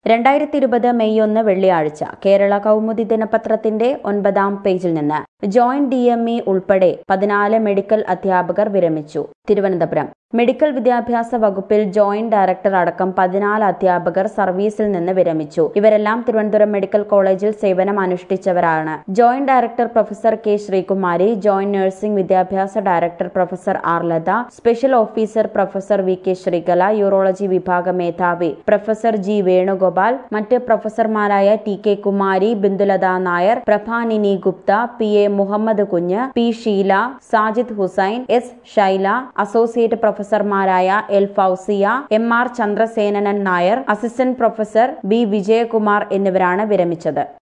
രണ്ടായിരത്തി ഇരുപത് മെയ് ഒന്ന് വെള്ളിയാഴ്ച കേരള കൗമുദി ദിനപത്രത്തിന്റെ ഒൻപതാം പേജിൽ നിന്ന് ജോയിന്റ് ഡി എം ഇ ഉൾപ്പെടെ പതിനാല് മെഡിക്കൽ അധ്യാപകർ വിരമിച്ചു തിരുവനന്തപുരം മെഡിക്കൽ വിദ്യാഭ്യാസ വകുപ്പിൽ ജോയിന്റ് ഡയറക്ടർ അടക്കം പതിനാല് അധ്യാപകർ സർവീസിൽ നിന്ന് വിരമിച്ചു ഇവരെല്ലാം തിരുവനന്തപുരം മെഡിക്കൽ കോളേജിൽ സേവനം അനുഷ്ഠിച്ചവരാണ് joint director professor K Sreekumari joint nursing വിദ്യാഭ്യാസ director professor R Latha special officer professor V K Sreekala urology വിഭാഗ മേധാവി പ്രൊഫസർ ജി വേണുഗോപാൽ മറ്റ് പ്രൊഫസർമാരായ T K Kumari Bindulatha Nair Prabhanini Gupta P A Muhammad Kunju P Sheela Sajid Hussain S Shaila associate പ്രൊഫസർമാരായ L Fousia M R Chandrasenan Nair assistant professor B Vijayakumar എന്നിവരാണ് വിരമിച്ചത്